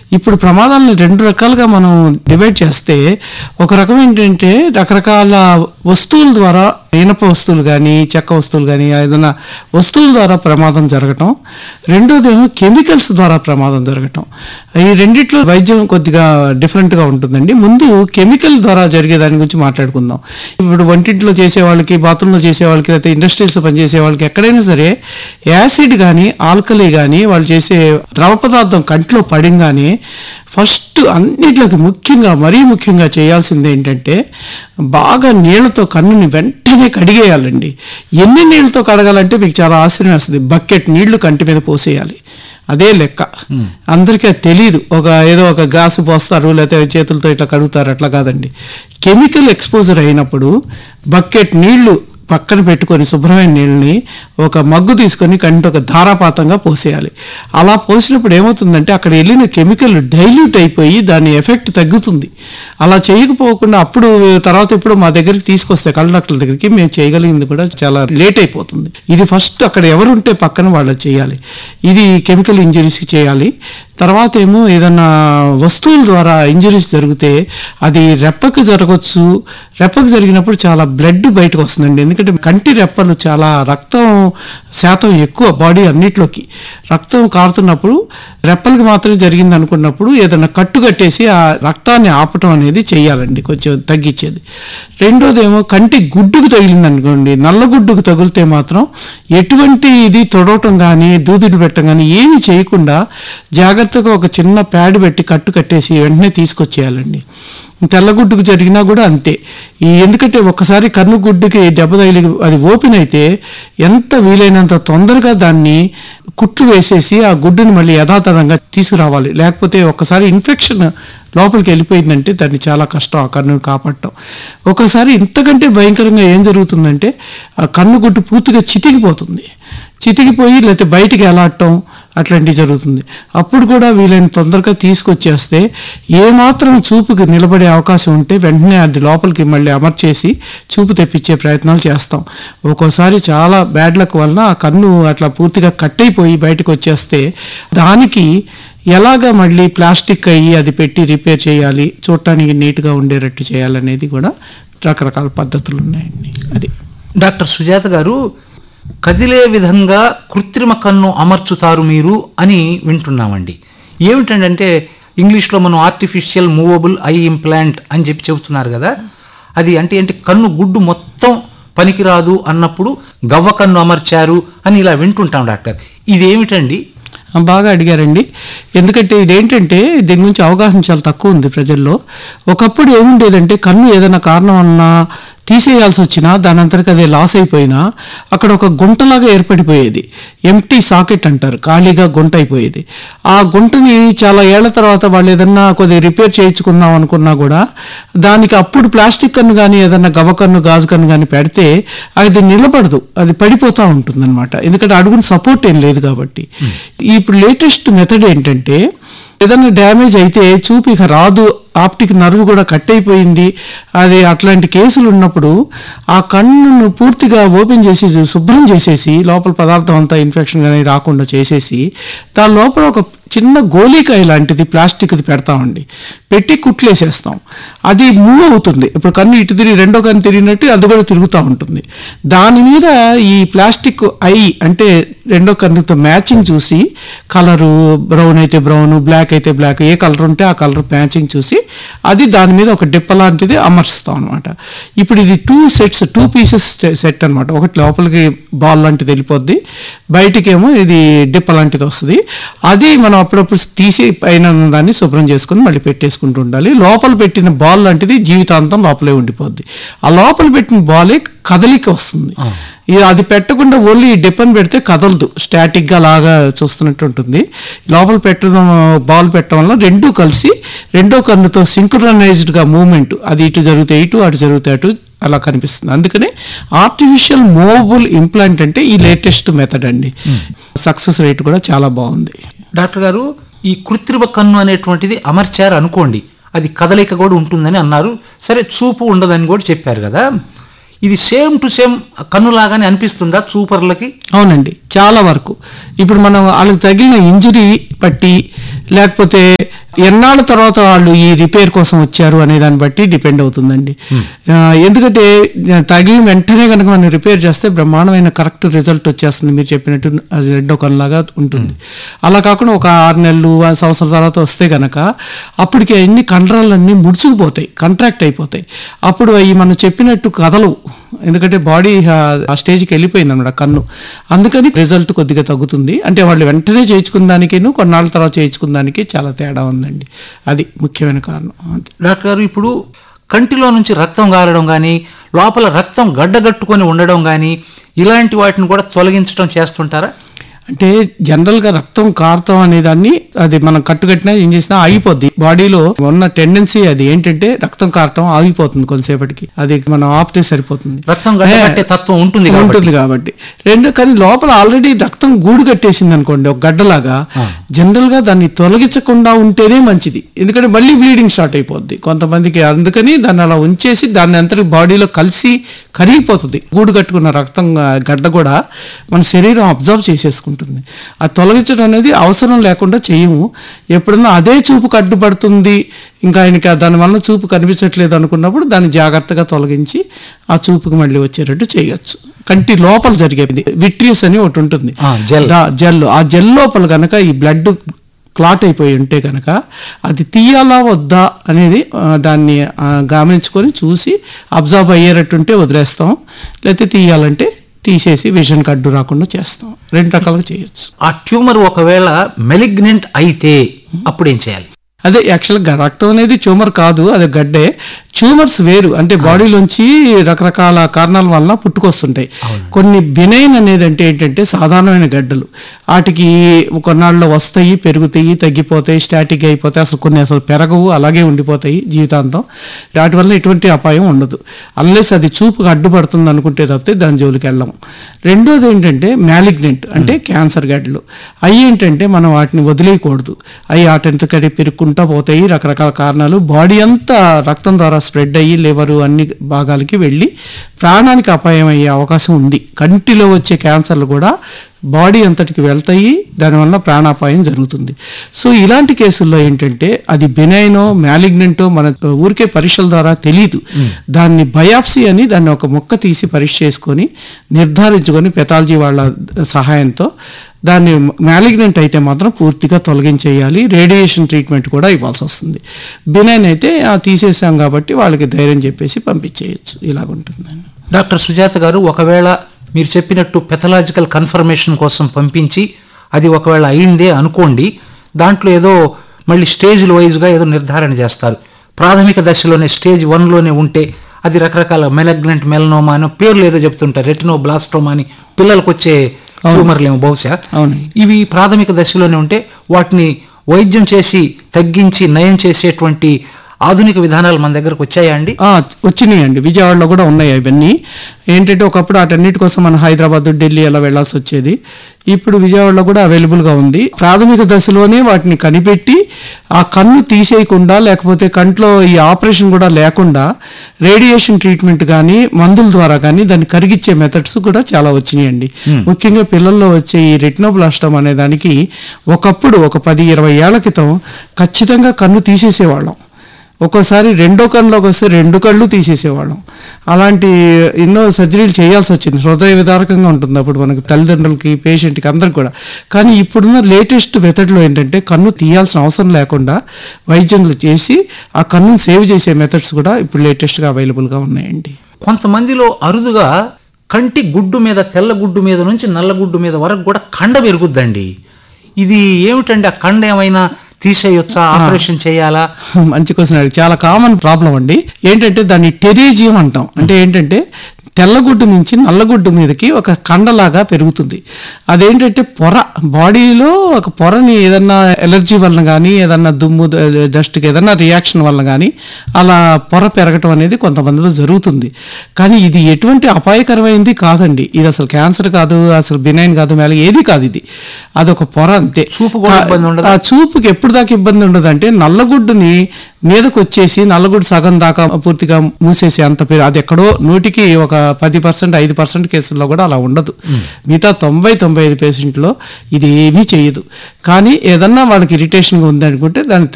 ఇప్పుడు ప్రమాదాలను రెండు రకాలుగా మనం డివైడ్ చేస్తే ఒక రకం ఏంటంటే రకరకాల వస్తువుల ద్వారా ఇనప వస్తువులు కానీ చెక్క వస్తువులు కానీ ఏదైనా వస్తువుల ద్వారా ప్రమాదం జరగటం రెండోది ఏమో కెమికల్స్ ద్వారా ప్రమాదం జరగటం ఈ రెండిట్లో వైద్యం కొద్దిగా డిఫరెంట్గా ఉంటుందండి ముందు కెమికల్ ద్వారా జరిగే దాని గురించి మాట్లాడుకుందాం ఇప్పుడు వంటింట్లో చేసే వాళ్ళకి బాత్రూంలో చేసే వాళ్ళకి లేకపోతే ఇండస్ట్రీస్లో పనిచేసే వాళ్ళకి ఎక్కడైనా సరే యాసిడ్ కానీ ఆల్కలీ కానీ వాళ్ళు చేసే ద్రవ పదార్థం కంట్లో పడింగానే ఫస్ట్ అన్నిట్లోకి ముఖ్యంగా మరీ ముఖ్యంగా చేయాల్సింది ఏంటంటే బాగా నీళ్లతో కన్నుని వెంటనే కడిగేయాలండి ఎన్ని నీళ్ళతో కడగాలంటే మీకు చాలా ఆశ్చర్యం వేస్తుంది బకెట్ నీళ్లు కంటి మీద పోసేయాలి అదే లెక్క అందరికీ అది తెలియదు ఒక ఏదో ఒక గ్లాసు పోస్తారు లేకపోతే చేతులతో ఇట్లా కడుగుతారు అట్లా కాదండి కెమికల్ ఎక్స్పోజర్ అయినప్పుడు బకెట్ నీళ్లు పక్కన పెట్టుకొని శుభ్రమైన నీళ్ళని ఒక మగ్గు తీసుకొని కంటి ఒక ధారాపాతంగా పోసేయాలి అలా పోసినప్పుడు ఏమవుతుందంటే అక్కడ వెళ్ళిన కెమికల్ డైల్యూట్ అయిపోయి దాని ఎఫెక్ట్ తగ్గుతుంది అలా చేయకపోకుండా అప్పుడు తర్వాత ఇప్పుడు మా దగ్గరికి తీసుకొస్తే కళ్ళ డాక్టర్ల దగ్గరికి మేము చేయగలిగింది కూడా చాలా లేట్ అయిపోతుంది ఇది ఫస్ట్ అక్కడ ఎవరు ఉంటే పక్కన వాళ్ళు చేయాలి ఇది కెమికల్ ఇంజరీస్ చేయాలి తర్వాత ఏమో ఏదన్నా వస్తువుల ద్వారా ఇంజరీస్ జరిగితే అది రెప్పకు జరగచ్చు రెప్పకు జరిగినప్పుడు చాలా బ్లడ్ బయటకు వస్తుందండి ఎందుకంటే కంటి రెప్పలు చాలా రక్తం శాతం ఎక్కువ బాడీ అన్నిట్లోకి రక్తం కారుతున్నప్పుడు రెప్పలకి మాత్రమే జరిగింది అనుకున్నప్పుడు ఏదైనా కట్టు కట్టేసి ఆ రక్తాన్ని ఆపటం అనేది చేయాలండి కొంచెం తగ్గించేది రెండోది ఏమో కంటి గుడ్డుకు తగిలింది అనుకోండి నల్ల గుడ్డుకు తగిలితే మాత్రం ఎటువంటి ఇది తొడవటం కానీ దూదుడు పెట్టడం కానీ ఏమీ చేయకుండా జాగ్రత్తగా ఒక చిన్న ప్యాడ్ పెట్టి కట్టు కట్టేసి వెంటనే తీసుకొచ్చేయాలండి తెల్లగుడ్డుకు జరిగినా కూడా అంతే ఈ ఎందుకంటే ఒకసారి కన్నుగుడ్డుకి దెబ్బ తగిలి అది ఓపెన్ అయితే ఎంత వీలైనంత తొందరగా దాన్ని కుట్లు వేసేసి ఆ గుడ్డుని మళ్ళీ యథాతథంగా తీసుకురావాలి లేకపోతే ఒకసారి ఇన్ఫెక్షన్ లోపలికి వెళ్ళిపోయిందంటే దాన్ని చాలా కష్టం ఆ కన్నుని కాపాడటం ఒకసారి ఇంతకంటే భయంకరంగా ఏం జరుగుతుందంటే ఆ కన్నుగుడ్డు పూర్తిగా చితికిపోతుంది చితికిపోయి లేకపోతే బయటికి ఎలాడటం అట్లాంటివి జరుగుతుంది అప్పుడు కూడా వీలైన తొందరగా తీసుకొచ్చేస్తే ఏమాత్రం చూపుకి నిలబడే అవకాశం ఉంటే వెంటనే అది లోపలికి మళ్ళీ అమర్చేసి చూపు తెప్పించే ప్రయత్నాలు చేస్తాం ఒక్కోసారి చాలా బ్యాడ్ లక్ వలన ఆ కన్ను అట్లా పూర్తిగా కట్ అయిపోయి బయటకు వచ్చేస్తే దానికి ఎలాగ మళ్ళీ ప్లాస్టిక్ అయ్యి అది పెట్టి రిపేర్ చేయాలి చూడటానికి నీట్గా ఉండేటట్టు చేయాలనేది కూడా రకరకాల పద్ధతులు ఉన్నాయండి అది డాక్టర్ సుజాత గారు కదిలే విధంగా కృత్రిమ కన్ను అమర్చుతారు మీరు అని వింటున్నామండి ఏమిటంటే ఇంగ్లీష్లో మనం ఆర్టిఫిషియల్ మూవబుల్ ఐ ఇంప్లాంట్ అని చెప్పి చెబుతున్నారు కదా అది అంటే ఏంటి కన్ను గుడ్డు మొత్తం పనికిరాదు అన్నప్పుడు గవ్వ కన్ను అమర్చారు అని ఇలా వింటుంటాం డాక్టర్ ఇదేమిటండి ఆ, బాగా అడిగారండి ఎందుకంటే ఇదేంటంటే దీని గురించి అవగాహన చాలా తక్కువ ఉంది ప్రజల్లో ఒకప్పుడు ఏముండేదంటే కన్ను ఏదైనా కారణం అన్నా తీసేయాల్సి వచ్చినా దాని అంతటికి అదే లాస్ అయిపోయినా అక్కడ ఒక గుంటలాగా ఏర్పడిపోయేది ఎంటీ సాకెట్ అంటారు ఖాళీగా గుంట అయిపోయేది ఆ గుంటని చాలా ఏళ్ల తర్వాత వాళ్ళు ఏదన్నా కొద్దిగా రిపేర్ చేయించుకుందాం అనుకున్నా కూడా దానికి అప్పుడు ప్లాస్టిక్ కన్ను కానీ ఏదన్నా గవ్వ కన్ను గాజు కన్ను కానీ పెడితే అది నిలబడదు అది పడిపోతూ ఉంటుంది అనమాట ఎందుకంటే అడుగున సపోర్ట్ ఏం లేదు కాబట్టి ఇప్పుడు లేటెస్ట్ మెథడ్ ఏంటంటే ఏదైనా డ్యామేజ్ అయితే చూపు ఇక రాదు ఆప్టిక్ నర్వ్ కూడా కట్ అయిపోయింది అది అట్లాంటి కేసులు ఉన్నప్పుడు ఆ కన్నును పూర్తిగా ఓపెన్ చేసి శుభ్రం చేసేసి లోపల పదార్థం అంతా ఇన్ఫెక్షన్ కానీ రాకుండా చేసేసి దాని లోపల ఒక చిన్న గోళీకాయ లాంటిది ప్లాస్టిక్ది పెడతామండి పెట్టి కుట్లేసేస్తాం అది మూవ్ అవుతుంది ఇప్పుడు కన్ను ఇటు తిరిగి రెండో కన్ను తిరిగినట్టు అది కూడా తిరుగుతూ ఉంటుంది దాని మీద ఈ ప్లాస్టిక్ ఐ అంటే రెండో కన్నుతో మ్యాచింగ్ చూసి కలరు బ్రౌన్ అయితే బ్రౌన్ బ్లాక్ అయితే బ్లాక్ ఏ కలర్ ఉంటే ఆ కలర్ మ్యాచింగ్ చూసి అది దాని మీద ఒక డిప్ప లాంటిది అమర్చుతాం అనమాట ఇప్పుడు ఇది two sets two pieces set అనమాట ఒకటి లోపలికి బాల్ లాంటిది వెళ్ళిపోద్ది బయటికేమో ఇది డిప్ప లాంటిది వస్తుంది అది మనం అప్పుడప్పుడు తీసి పైన ఉన్న దాన్ని శుభ్రం చేసుకుని మళ్ళీ పెట్టేసుకుంటూ ఉండాలి లోపల పెట్టిన బాల్ లాంటిది జీవితాంతం లోపలే ఉండిపోద్ది ఆ లోపల పెట్టిన బాలే కదలిక వస్తుంది ఇది అది పెట్టకుండా ఓన్లీ డిపెండ్ పెడితే కదలదు స్టాటిక్గా లాగా చూస్తున్నట్టు ఉంటుంది లోపల పెట్టడం బాల్ పెట్టడం వల్ల రెండూ కలిసి రెండో కన్నుతో సింక్రనైజ్డ్గా మూమెంట్ అది ఇటు జరిగితే ఇటు అటు జరిగితే అటు అలా కనిపిస్తుంది అందుకనే ఆర్టిఫిషియల్ మూవబుల్ ఇంప్లాంట్ అంటే ఈ లేటెస్ట్ మెథడ్ అండి సక్సెస్ రేట్ కూడా చాలా బాగుంది డాక్టర్ గారు ఈ కృత్రిమ కన్ను అనేటువంటిది అమర్చారు అనుకోండి అది కదలిక కూడా ఉంటుందని అన్నారు సరే చూపు ఉండదని కూడా చెప్పారు కదా ఇది సేమ్ టు సేమ్ కన్నులాగానే అనిపిస్తుందా చూపర్లకి అవునండి చాలా వరకు ఇప్పుడు మనం వాళ్ళకి తగిలిన ఇంజరీ బట్టి లేకపోతే ఎన్నాళ్ళ తర్వాత వాళ్ళు ఈ రిపేర్ కోసం వచ్చారు అనే దాన్ని బట్టి డిపెండ్ అవుతుందండి ఆ, ఎందుకంటే తగిలిన వెంటనే కనుక మనం రిపేర్ చేస్తే బ్రహ్మాండమైన కరెక్ట్ రిజల్ట్ వచ్చేస్తుంది మీరు చెప్పినట్టు అది రెండో కన్నులాగా ఉంటుంది అలా కాకుండా ఒక ఆరు నెలలు ఆ సంవత్సరం తర్వాత వస్తే కనుక అప్పటికి అన్ని కండరాలన్నీ ముడుచుకుపోతాయి కంట్రాక్ట్ అయిపోతాయి అప్పుడు అవి మనం చెప్పినట్టు కదలవు ఎందుకంటే బాడీ ఆ స్టేజ్కి వెళ్ళిపోయింది అనమాట కన్ను అందుకని రిజల్ట్ కొద్దిగా తగ్గుతుంది అంటే వాళ్ళు వెంటనే చేయించుకున్న దానికిను కొన్నాళ్ళ తర్వాత చేయించుకున్న దానికి చాలా తేడా ఉందండి అది ముఖ్యమైన కారణం అంతే డాక్టర్ గారు ఇప్పుడు కంటిలో నుంచి రక్తం గారడం కానీ లోపల రక్తం గడ్డగట్టుకొని ఉండడం కానీ ఇలాంటి వాటిని కూడా తొలగించడం చేస్తుంటారా అంటే జనరల్ గా రక్తం కారతం అనే దాన్ని అది మనం కట్టుకట్టినా ఏం చేసినా ఆగిపోద్ది బాడీలో ఉన్న టెండెన్సీ అది ఏంటంటే రక్తం కారటం ఆగిపోతుంది కొంతసేపటికి అది మనం ఆపితే సరిపోతుంది రక్తం గడ్డగట్టే తత్వం ఉంటుంది కాబట్టి ఉంటుంది కాబట్టి రెండు కానీ లోపల ఆల్రెడీ రక్తం గూడు కట్టేసింది అనుకోండి ఒక గడ్డలాగా జనరల్ గా దాన్ని తొలగించకుండా ఉంటేనే మంచిది ఎందుకంటే మళ్ళీ బ్లీడింగ్ స్టార్ట్ అయిపోద్ది కొంతమందికి అందుకని దాన్ని అలా ఉంచేసి దాన్ని అంతటి బాడీలో కలిసి కరిగిపోతుంది గూడు కట్టుకున్న రక్తం ఆ, గడ్డ కూడా మన శరీరం అబ్జర్వ్ చేసేసుకుంటుంది అది తొలగించడం అనేది అవసరం లేకుండా చేయము ఎప్పుడన్నా అదే చూపుకు అడ్డుపడుతుంది ఇంకా ఆయనకి దానివల్ల చూపు కనిపించట్లేదు అనుకున్నప్పుడు దాన్ని జాగ్రత్తగా తొలగించి ఆ చూపుకి మళ్ళీ వచ్చేటట్టు చేయొచ్చు కంటి లోపల జరిగేది విట్రియస్ అని ఒకటి ఉంటుంది ఆ, జెల్. దా- జెల్ ఆ జెల్ లోపల కనుక ఈ బ్లడ్ క్లాట్ అయిపోయి ఉంటే కనుక అది తీయాలా వద్దా అనేది ఆ, దాన్ని ఆ, గమనించుకొని చూసి అబ్జర్వ్ అయ్యేటట్టుంటే వదిలేస్తాం లేకపోతే తీయాలంటే తీసేసి విజన్ కడ్డు రాకుండా చేస్తాం రెండు రకాలుగా చేయొచ్చు ఆ ట్యూమర్ ఒకవేళ మెలిగ్నెంట్ అయితే అప్పుడు ఏం చేయాలి అదే యాక్చువల్గా రక్తం అనేది ట్యూమర్ కాదు అది గడ్డే ట్యూమర్స్ వేరు అంటే బాడీలోంచి రకరకాల కారణాల వలన పుట్టుకొస్తుంటాయి కొన్ని బినైన్ అనేది అంటే ఏంటంటే సాధారణమైన గడ్డలు వాటికి కొన్నాళ్ళు వస్తాయి పెరుగుతాయి తగ్గిపోతాయి స్టాటిక్ అయిపోతాయి అసలు కొన్ని అసలు పెరగవు అలాగే ఉండిపోతాయి జీవితాంతం వాటి వల్ల ఎటువంటి అపాయం ఉండదు అన్లెస్ అది చూపుకు అడ్డుపడుతుంది అనుకుంటే తప్పితే దాని జోలికి వెళ్ళము రెండోది ఏంటంటే మ్యాలిగ్నెంట్ అంటే క్యాన్సర్ గడ్డలు అవి ఏంటంటే మనం వాటిని వదిలేయకూడదు అవి వాటింతకది పెరుక్కుంటా పోతాయి రకరకాల కారణాలు బాడీ అంతా రక్తం ద్వారా స్ప్రెడ్ అయ్యి లివరు అన్ని భాగాలకి వెళ్ళి ప్రాణానికి అపాయం అయ్యే అవకాశం ఉంది కంటిలో వచ్చే క్యాన్సర్లు కూడా బాడీ అంతటికి వెళ్తాయి దానివల్ల ప్రాణాపాయం జరుగుతుంది సో ఇలాంటి కేసుల్లో ఏంటంటే అది బెనైనో మ్యాలిగ్నెంటో మన ఊరికే పరీక్షల ద్వారా తెలియదు దాన్ని బయాప్సీ అని దాన్ని ఒక మొక్క తీసి పరీక్ష చేసుకొని నిర్ధారించుకొని పెథాలజీ వాళ్ళ సహాయంతో దాన్ని మ్యాలిగ్నెంట్ అయితే మాత్రం పూర్తిగా తొలగించేయాలి రేడియేషన్ ట్రీట్మెంట్ కూడా ఇవ్వాల్సి వస్తుంది బినైన్ అయితే ఆ తీసేసాం కాబట్టి వాళ్ళకి ధైర్యం చెప్పేసి పంపించేయచ్చు ఇలాగుంటుందండి డాక్టర్ సుజాత గారు ఒకవేళ మీరు చెప్పినట్టు పెథలాజికల్ కన్ఫర్మేషన్ కోసం పంపించి అది ఒకవేళ అయిందే అనుకోండి దాంట్లో ఏదో మళ్ళీ స్టేజ్ల వైజ్గా ఏదో నిర్ధారణ చేస్తారు ప్రాథమిక దశలోనే స్టేజ్ వన్లోనే ఉంటే అది రకరకాల మెలగ్నెంట్ మెలనోమా అనో పేర్లు ఏదో చెప్తుంటారు రెటినో బ్లాస్టోమా అని పిల్లలకు వచ్చే ట్యూమర్లేమో బహుశా అవునండి. ఇవి ప్రాథమిక దశలోనే ఉంటే వాటిని వైద్యం చేసి తగ్గించి నయం చేసేటువంటి ఆధునిక విధానాలు మన దగ్గరకు వచ్చాయా అండి ఆ, వచ్చినాయండి విజయవాడలో కూడా ఉన్నాయి అవన్నీ ఏంటంటే ఒకప్పుడు వాటన్నిటి కోసం మనం హైదరాబాద్ ఢిల్లీ అలా వెళ్ళాల్సి వచ్చేది ఇప్పుడు విజయవాడలో కూడా అవైలబుల్గా ఉంది ప్రాథమిక దశలోనే వాటిని కనిపెట్టి ఆ కన్ను తీసేయకుండా లేకపోతే కంట్లో ఈ ఆపరేషన్ కూడా లేకుండా రేడియేషన్ ట్రీట్మెంట్ కానీ మందుల ద్వారా కానీ దాన్ని కరిగిచ్చే మెథడ్స్ కూడా చాలా వచ్చినాయండి ముఖ్యంగా పిల్లల్లో వచ్చే ఈ రెటినోబ్లాస్టమ్ అనే దానికి ఒకప్పుడు ఒక పది ఇరవై ఏళ్ల క్రితం ఖచ్చితంగా కన్ను తీసేసేవాళ్ళం ఒక్కోసారి రెండో కళ్ళలోకి వస్తే రెండు కళ్ళు తీసేసేవాళ్ళం అలాంటి ఎన్నో సర్జరీలు చేయాల్సి వచ్చింది హృదయ విదారకంగా ఉంటుంది అప్పుడు మనకి తల్లిదండ్రులకి పేషెంట్కి అందరికి కూడా కానీ ఇప్పుడున్న లేటెస్ట్ మెథడ్లో ఏంటంటే కన్ను తీయాల్సిన అవసరం లేకుండా వైద్యంలో చేసి ఆ కన్నును సేవ్ చేసే మెథడ్స్ కూడా ఇప్పుడు లేటెస్ట్గా అవైలబుల్గా ఉన్నాయండి కొంతమందిలో అరుదుగా కంటి గుడ్డు మీద తెల్ల గుడ్డు మీద నుంచి నల్ల గుడ్డు మీద వరకు కూడా కండ పెరుగుద్దండి ఇది ఏమిటండి ఆ కండ ఏమైనా తీసేయొచ్చా ఆపరేషన్ చేయాలా మంచి క్వశ్చన్ అడిగి చాలా కామన్ ప్రాబ్లం అండి ఏంటంటే దాన్ని టెరీజియం అంటాం అంటే ఏంటంటే తెల్లగుడ్డు నుంచి నల్లగుడ్డు మీదకి ఒక కండలాగా పెరుగుతుంది అదేంటంటే పొర బాడీలో ఒక పొరని ఏదన్నా ఎలర్జీ వలన కానీ ఏదన్నా దుమ్ము ద- డస్ట్కి ఏదన్నా రియాక్షన్ వలన కానీ అలా పొర పెరగటం అనేది కొంతమందిలో జరుగుతుంది కానీ ఇది ఎటువంటి అపాయకరమైంది కాదండి ఇది అసలు క్యాన్సర్ కాదు అసలు బినైన్ కాదు మేల ఏది కాదు ఇది అదొక పొర అంతే చూపు కూడా ఇబ్బంది ఉండదా? ఆ చూపుకి ఎప్పుడు దాకా ఇబ్బంది ఉండదు అంటే నల్లగుడ్డుని మీదకు వచ్చేసి నల్లగుడ్డు సగం దాకా పూర్తిగా మూసేసి అంత పేరు అది ఎక్కడో నూటికి ఒక పది పర్సెంట్ ఐదు పర్సెంట్ కేసుల్లో కూడా అలా ఉండదు మిగతా తొంభై తొంభై ఐదు పేషెంట్లో ఇది ఏమీ చేయదు కానీ ఏదన్నా వాళ్ళకి ఇరిటేషన్గా ఉంది అనుకుంటే దాన్ని